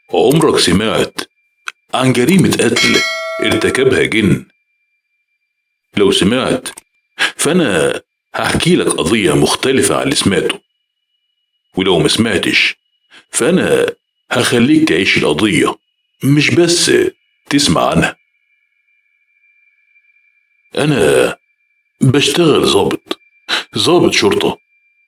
عمرك سمعت عن جريمة قتل ارتكبها جن لو سمعت فأنا هحكي لك قضية مختلفة عن اللي سمعته ولو ما سمعتش فأنا هخليك تعيش القضية مش بس تسمع عنها أنا بشتغل ظابط ظابط شرطة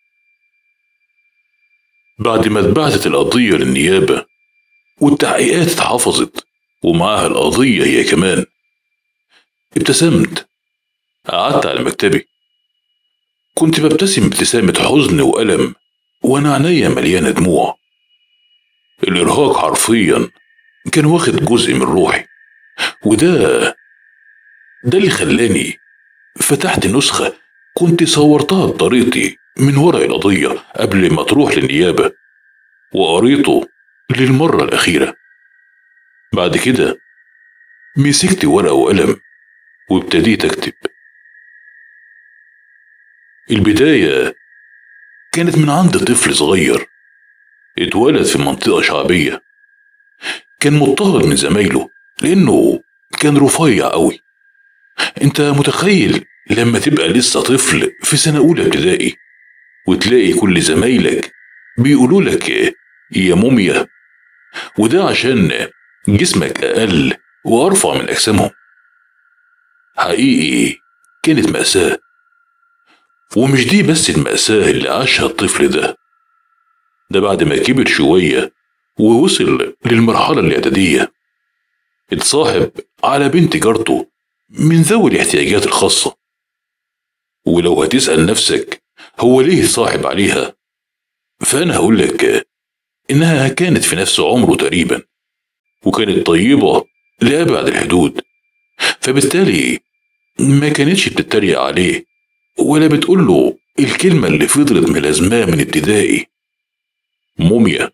بعد ما اتبعتت القضية للنيابة والتحقيقات اتحفظت ومعاها القضية هي كمان ابتسمت قعدت على مكتبي كنت ببتسم ابتسامة حزن وألم وأنا عينيا مليانة دموع الإرهاق حرفيا كان واخد جزء من روحي وده ده اللي خلاني فتحت نسخة كنت صورتها بطريقتي من ورق القضية قبل ما تروح للنيابة وقريته للمرة الأخيرة بعد كده مسكت ورقة وقلم وابتديت أكتب البداية كانت من عند طفل صغير اتولد في منطقة شعبية كان مضطهد من زمايله لأنه كان رفيع أوي أنت متخيل لما تبقى لسه طفل في سنة أولى ابتدائي وتلاقي كل زمايلك بيقولوا لك يا موميا وده عشان جسمك أقل وأرفع من أجسامهم حقيقي كانت مأساة ومش دي بس المأساة اللي عاشها الطفل ده ده بعد ما كبر شوية ووصل للمرحلة الإعدادية اتصاحب على بنت جارته من ذوي الاحتياجات الخاصة ولو هتسأل نفسك هو ليه صاحب عليها فأنا هقول لك إنها كانت في نفس عمره تقريبا وكانت طيبة لأبعد الحدود فبالتالي ما كانتش بتتريق عليه ولا بتقول له الكلمة اللي فضلت ملازماه من ابتدائي موميا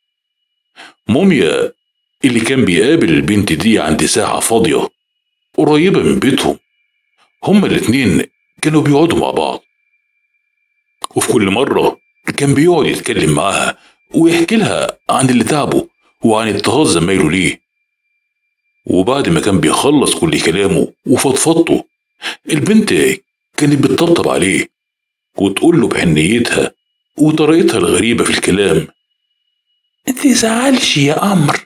موميا اللي كان بيقابل البنت دي عند ساحة فاضية قريبة من بيتهم هما الاتنين كانوا بيقعدوا مع بعض وفي كل مرة كان بيقعد يتكلم معاها ويحكي لها عن اللي تعبه وعن اضطهاد زمايله ليه وبعد ما كان بيخلص كل كلامه وفضفضته البنت كانت بتطبطب عليه وتقول له بحنيتها وطريقتها الغريبة في الكلام متزعلش يا قمر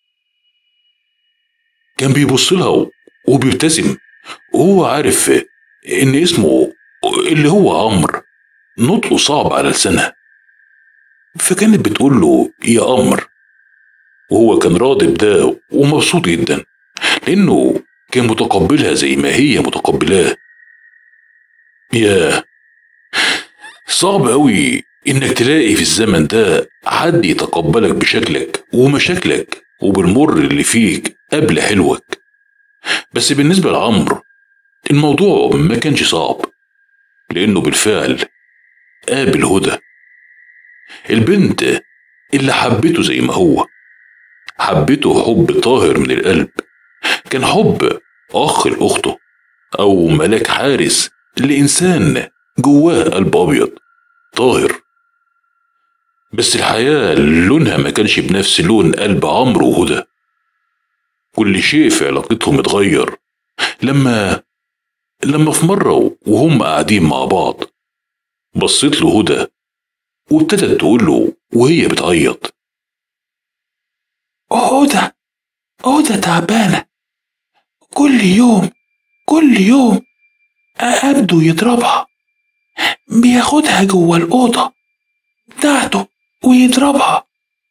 كان بيبص لها وبيبتسم وهو عارف إن اسمه اللي هو عمرو نطقه صعب على لسانها فكانت بتقول له يا قمر وهو كان راضي بده ومبسوط جدا لأنه كان متقبلها زي ما هي متقبلاه ياه صعب أوي إنك تلاقي في الزمن ده حد يتقبلك بشكلك ومشاكلك وبالمر اللي فيك قبل حلوك بس بالنسبة لعمرو الموضوع ما كانش صعب لأنه بالفعل قابل هدى البنت اللي حبته زي ما هو حبته حب طاهر من القلب كان حب أخ لأخته أو ملاك حارس لإنسان جواه قلب أبيض طاهر بس الحياة لونها ما كانش بنفس لون قلب عمرو وهدى كل شيء في علاقتهم اتغير لما لما في مرة وهم قاعدين مع بعض بصيت له هدى وابتدت تقول له وهي بتعيط هدى هدى تعبانة كل يوم كل يوم أبدو يضربها بياخدها جوه الأوضة بتاعته ويضربها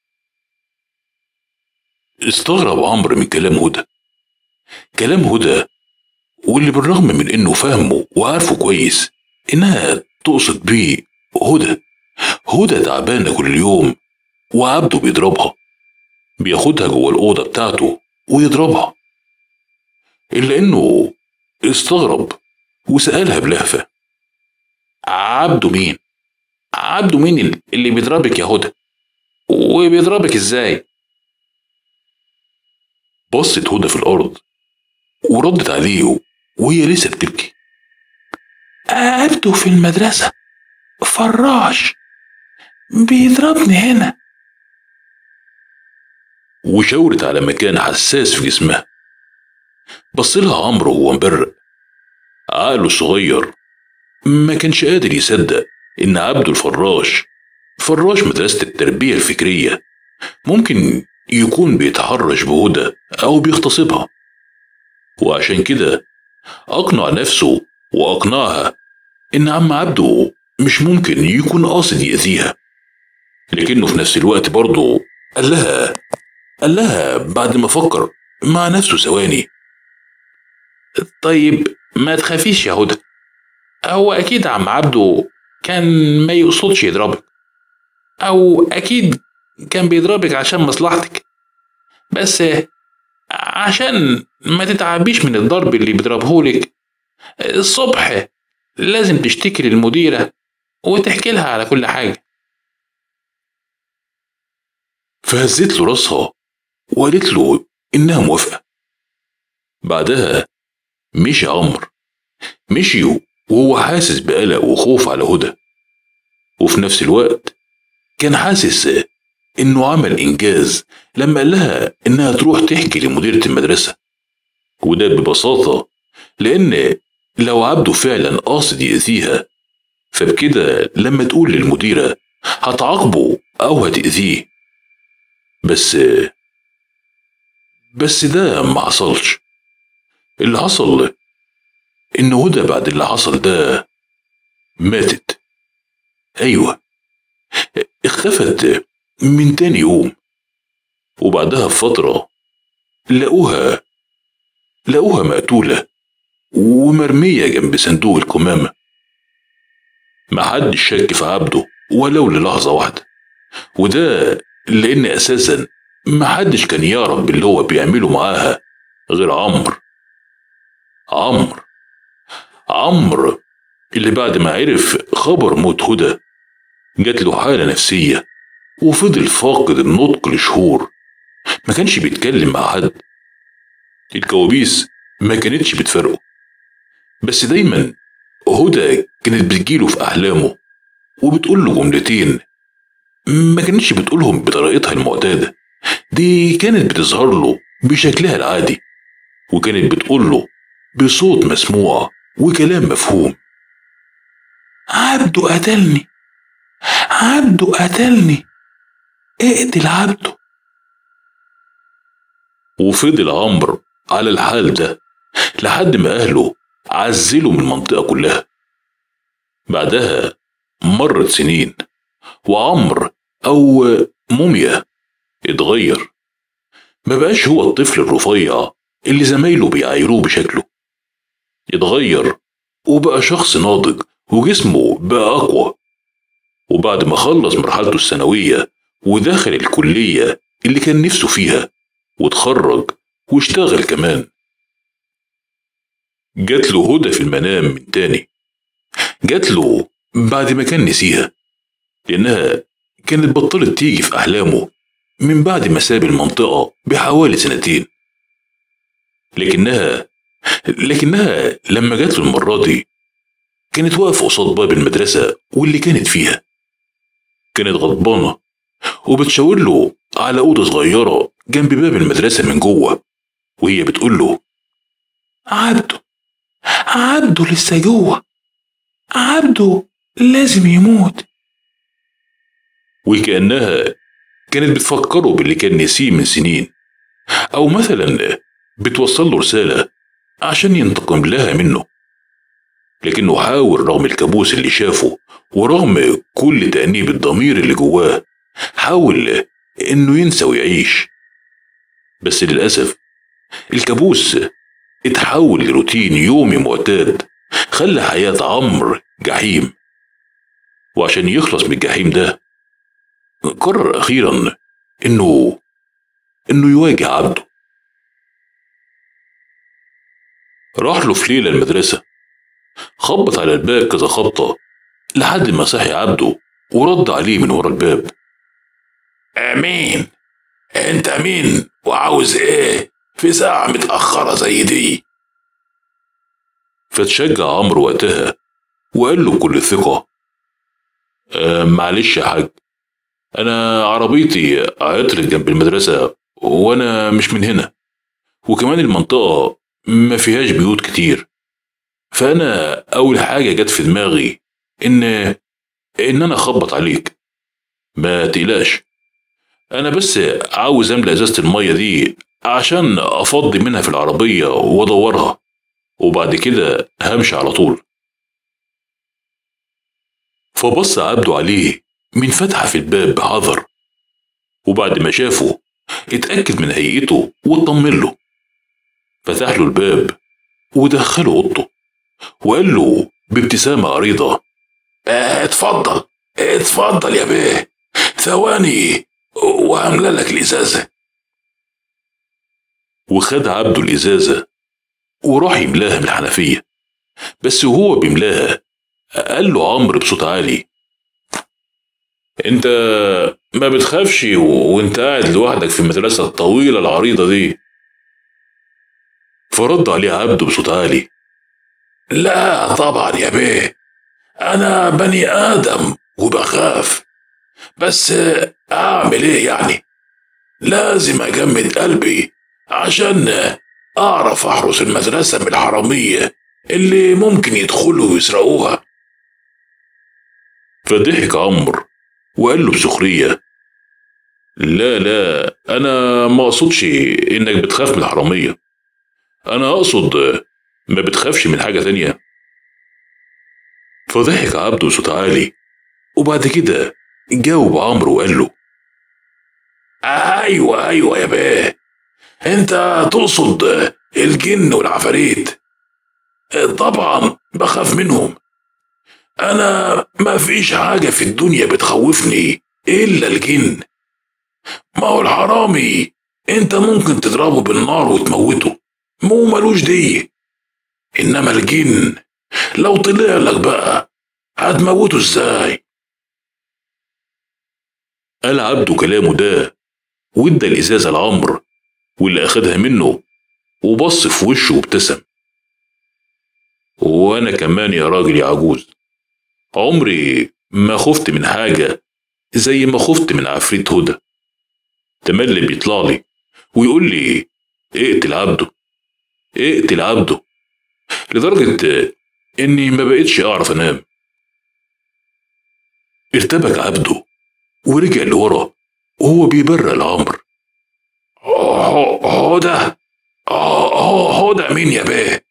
استغرب عمرو من كلام هدى كلام هدى واللي بالرغم من انه فاهمه وعارفه كويس انها تقصد بيه هدى هدى تعبانه كل يوم وعبده بيضربها بياخدها جوه الاوضه بتاعته ويضربها الا انه استغرب وسالها بلهفه عبده مين عبده مين اللي بيضربك يا هدى وبيضربك ازاي بصت هدى في الارض وردت عليه وهي لسه بتبكي أبدو في المدرسة فراش بيضربني هنا وشاورت على مكان حساس في جسمها بص لها عمرو وهو مبرق عقله الصغير ما كانش قادر يصدق إن عبده الفراش فراش مدرسة التربية الفكرية ممكن يكون بيتحرش بهدى أو بيغتصبها وعشان كده أقنع نفسه وأقنعها إن عم عبده مش ممكن يكون قاصد يأذيها لكنه في نفس الوقت برضه قال لها قال لها بعد ما فكر مع نفسه ثواني طيب ما تخافيش يا هدى هو أكيد عم عبده كان ما يقصدش يضربك أو أكيد كان بيضربك عشان مصلحتك بس عشان ما تتعبيش من الضرب اللي بيضربهولك الصبح لازم تشتكي للمديرة وتحكي لها على كل حاجة فهزت له راسها وقالت له إنها موافقة بعدها مشي عمرو مشي وهو حاسس بقلق وخوف على هدى وفي نفس الوقت كان حاسس إنه عمل إنجاز لما قال لها إنها تروح تحكي لمديرة المدرسة وده ببساطة لأن لو عبده فعلا قاصد يأذيها فبكده لما تقول للمديرة هتعاقبه أو هتأذيه بس بس ده ما حصلش اللي حصل إن هدى بعد اللي حصل ده ماتت أيوة اختفت من تاني يوم وبعدها بفترة لقوها لقوها مقتولة ومرمية جنب صندوق القمامة محدش شك في عبده ولو للحظة واحدة وده لأن أساسا محدش كان يعرف باللي هو بيعمله معاها غير عمرو عمرو عمرو اللي بعد ما عرف خبر موت هدى جات له حالة نفسية وفضل فاقد النطق لشهور ما كانش بيتكلم مع حد الكوابيس ما كانتش بتفرقه بس دايما هدى كانت بتجيله في أحلامه وبتقول له جملتين ما كانتش بتقولهم بطريقتها المعتادة دي كانت بتظهر له بشكلها العادي وكانت بتقول له بصوت مسموع وكلام مفهوم عبده قتلني عبده قتلني اقتل عبده وفضل عمرو على الحال ده لحد ما أهله عزلوا من المنطقة كلها بعدها مرت سنين وعمرو أو موميا اتغير ما بقاش هو الطفل الرفيع اللي زمايله بيعايروه بشكله اتغير وبقى شخص ناضج وجسمه بقى أقوى وبعد ما خلص مرحلته الثانوية ودخل الكلية اللي كان نفسه فيها واتخرج واشتغل كمان جات له هدى في المنام من تاني جات له بعد ما كان نسيها لأنها كانت بطلت تيجي في أحلامه من بعد ما ساب المنطقة بحوالي سنتين لكنها لكنها لما جات له المرة دي كانت واقفة قصاد باب المدرسة واللي كانت فيها كانت غضبانة وبتشاور له على أوضة صغيرة جنب باب المدرسة من جوه وهي بتقول له عبده عبده لسه جوه عبده لازم يموت وكأنها كانت بتفكره باللي كان نسيه من سنين أو مثلا بتوصل له رسالة عشان ينتقم لها منه لكنه حاول رغم الكابوس اللي شافه ورغم كل تأنيب الضمير اللي جواه حاول إنه ينسى ويعيش بس للأسف الكابوس اتحول لروتين يومي معتاد خلى حياة عمرو جحيم وعشان يخلص من الجحيم ده قرر أخيرا إنه إنه يواجه عبده راح له في ليلة المدرسة خبط على الباب كذا خبطة لحد ما صحي عبده ورد عليه من ورا الباب مين انت مين وعاوز ايه في ساعة متأخرة زي دي فتشجع عمرو وقتها وقال له بكل ثقة أه معلش يا حاج أنا عربيتي عطلت جنب المدرسة وانا مش من هنا وكمان المنطقة ما فيهاش بيوت كتير فانا اول حاجة جت في دماغي ان ان انا اخبط عليك ما تقلقش انا بس عاوز املى ازازة المية دي عشان افضي منها في العربية وادورها وبعد كده همشي على طول فبص عبده عليه من فتحة في الباب بحذر وبعد ما شافه اتأكد من هيئته واطمن له فتح له الباب ودخله اوضته وقال له بابتسامة عريضة اه اتفضل اتفضل يا بيه ثواني وهملى لك الازازة وخد عبده الإزازة وراح يملاها من الحنفية بس وهو بيملاها قال له عمرو بصوت عالي انت ما بتخافش و- وانت قاعد لوحدك في المدرسة الطويلة العريضة دي فرد عليه عبده بصوت عالي لا طبعا يا بيه انا بني ادم وبخاف بس اعمل ايه يعني لازم اجمد قلبي عشان اعرف احرس المدرسة من الحرامية اللي ممكن يدخلوا ويسرقوها فضحك عمرو وقال له بسخرية لا لا أنا ما أقصدش إنك بتخاف من الحرامية أنا أقصد ما بتخافش من حاجة تانية فضحك عبده بصوت عالي وبعد كده جاوب عمرو وقال له ايوه ايوه يا بيه انت تقصد الجن والعفاريت طبعا بخاف منهم انا ما فيش حاجة في الدنيا بتخوفني الا الجن ما هو الحرامي انت ممكن تضربه بالنار وتموته مو ملوش دي انما الجن لو طلع لك بقى هتموته ازاي قال عبده كلامه ده وادى الإزازة لعمرو واللي أخدها منه وبص في وشه وابتسم وأنا كمان يا راجل يا عجوز عمري ما خفت من حاجة زي ما خفت من عفريت هدى تملي بيطلع لي ويقول لي اقتل عبده اقتل عبده لدرجة إني ما بقتش أعرف أنام ارتبك عبده ورجع لورا وهو بيبرق لعمرو هو هو ده هو هو ده مين يا بيه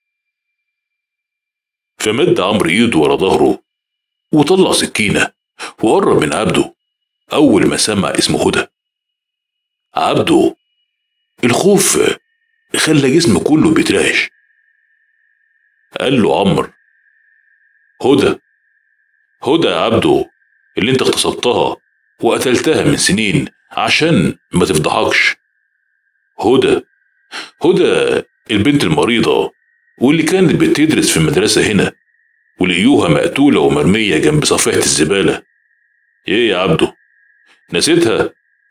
فمد عمرو ايده ورا ظهره وطلع سكينة وقرب من عبده أول ما سمع اسم هدى عبده الخوف خلى جسمه كله بيترعش قال له عمرو هدى هدى يا عبده اللي انت اغتصبتها وقتلتها من سنين عشان ما تفضحكش هدى هدى البنت المريضة واللي كانت بتدرس في المدرسة هنا ولقيوها مقتولة ومرمية جنب صفيحة الزبالة ايه يا عبده نسيتها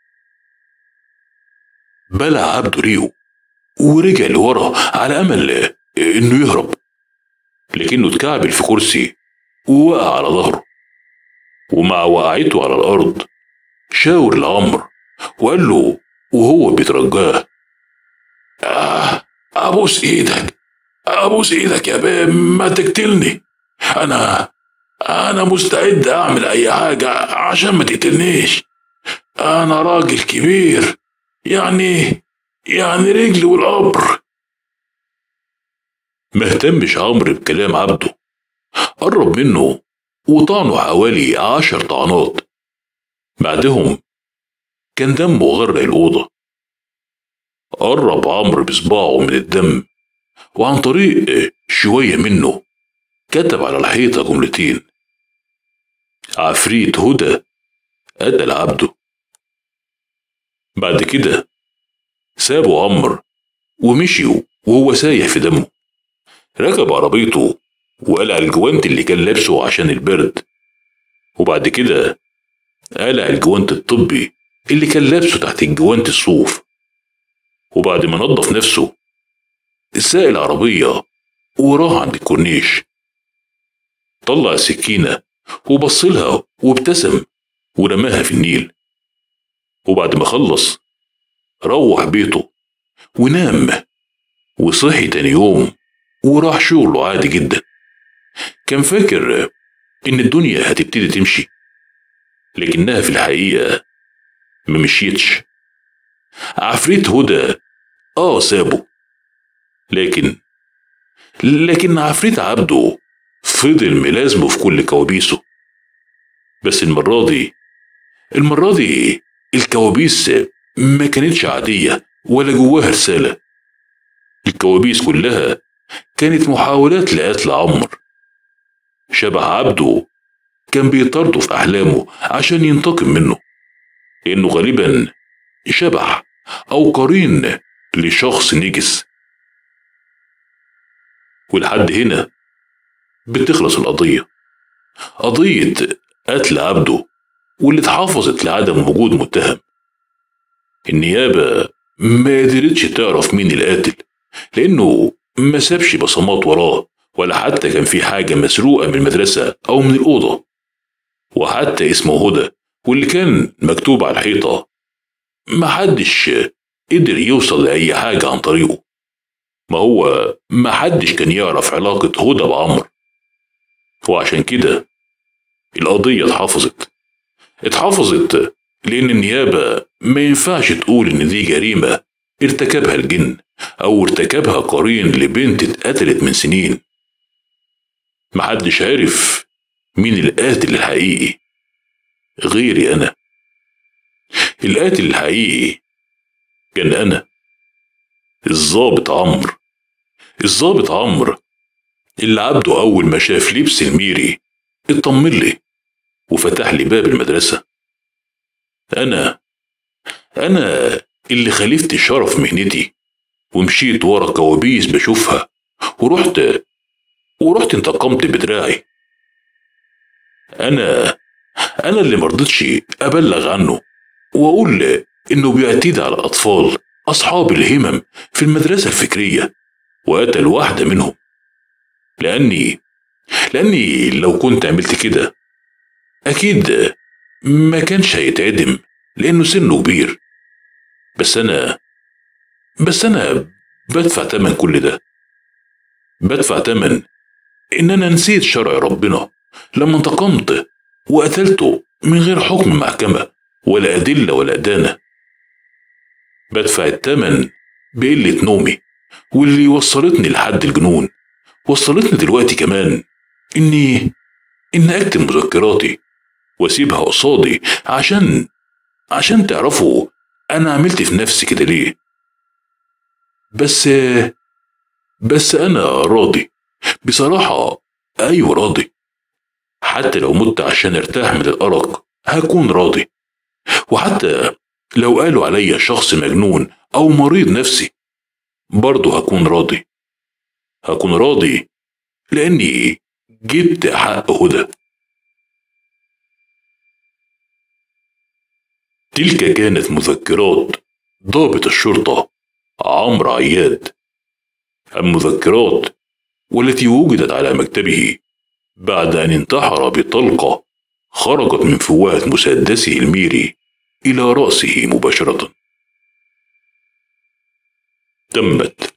بلع عبده ريقه ورجع لورا على أمل إنه يهرب لكنه اتكعبل في كرسي ووقع على ظهره ومع وقعته على الأرض شاور لعمرو وقال له وهو بيترجاه آه ابوس ايدك ابوس ايدك يا بيه ما تقتلني انا انا مستعد اعمل اي حاجة عشان ما تقتلنيش انا راجل كبير يعني يعني رجلي والقبر ما اهتمش عمرو بكلام عبده قرب منه وطعنه حوالي عشر طعنات بعدهم كان دمه غرق الأوضة قرب عمرو بصباعه من الدم وعن طريق شوية منه كتب على الحيطة جملتين عفريت هدى قتل عبده بعد كده سابوا عمرو ومشيوا وهو سايح في دمه ركب عربيته وقلع الجوانت اللي كان لابسه عشان البرد وبعد كده قلع الجوانت الطبي اللي كان لابسه تحت الجوانت الصوف وبعد ما نظف نفسه ساق العربية وراح عند الكورنيش طلع السكينة وبصلها وابتسم ورماها في النيل وبعد ما خلص روح بيته ونام وصحي تاني يوم وراح شغله عادي جدا كان فاكر إن الدنيا هتبتدي تمشي لكنها في الحقيقة ممشيتش عفريت هدى آه سابه لكن لكن عفريت عبده فضل ملازمه في كل كوابيسه بس المرة دي المرة دي الكوابيس ما كانتش عادية ولا جواها رسالة الكوابيس كلها كانت محاولات لقتل عمر شبح عبده كان بيطارده في أحلامه عشان ينتقم منه لأنه غالبا شبح أو قرين لشخص نجس ولحد هنا بتخلص القضية قضية قتل عبده واللي اتحافظت لعدم وجود متهم النيابة ما قدرتش تعرف مين القاتل لأنه ما سابش بصمات وراه ولا حتى كان في حاجة مسروقة من المدرسة أو من الأوضة وحتى اسمه هدى واللي كان مكتوب على الحيطة محدش قدر يوصل لأي حاجة عن طريقه ما هو محدش كان يعرف علاقة هدى بعمر وعشان كده القضية اتحفظت اتحفظت لأن النيابة ما ينفعش تقول إن دي جريمة ارتكبها الجن أو ارتكبها قرين لبنت اتقتلت من سنين محدش عارف مين القاتل الحقيقي غيري أنا القاتل الحقيقي كان أنا الظابط عمرو الظابط عمرو اللي عبده أول ما شاف لبس الميري اطمن لي وفتح لي باب المدرسة أنا أنا اللي خالفت شرف مهنتي ومشيت ورا كوابيس بشوفها ورحت ورحت انتقمت بدراعي أنا أنا اللي مرضتش أبلغ عنه وأقول إنه بيعتدي على الأطفال أصحاب الهمم في المدرسة الفكرية وقتل واحدة منهم لأني لأني لو كنت عملت كده أكيد ما كانش هيتعدم لأنه سنه كبير بس أنا بس أنا بدفع تمن كل ده بدفع تمن إن أنا نسيت شرع ربنا لما انتقمت وقتلته من غير حكم محكمة ولا أدلة ولا أدانة بدفع التمن بقلة نومي واللي وصلتني لحد الجنون وصلتني دلوقتي كمان إني إني أكتب مذكراتي وأسيبها قصادي عشان عشان تعرفوا أنا عملت في نفسي كده ليه بس بس أنا راضي بصراحة أيوة راضي حتى لو مت عشان ارتاح من الأرق هكون راضي وحتى لو قالوا عليا شخص مجنون أو مريض نفسي برضه هكون راضي هكون راضي لأني جبت حق هدى تلك كانت مذكرات ضابط الشرطة عمرو عياد المذكرات والتي وجدت على مكتبه بعد أن انتحر بطلقة خرجت من فوهة مسدسه الميري إلى رأسه مباشرة تمت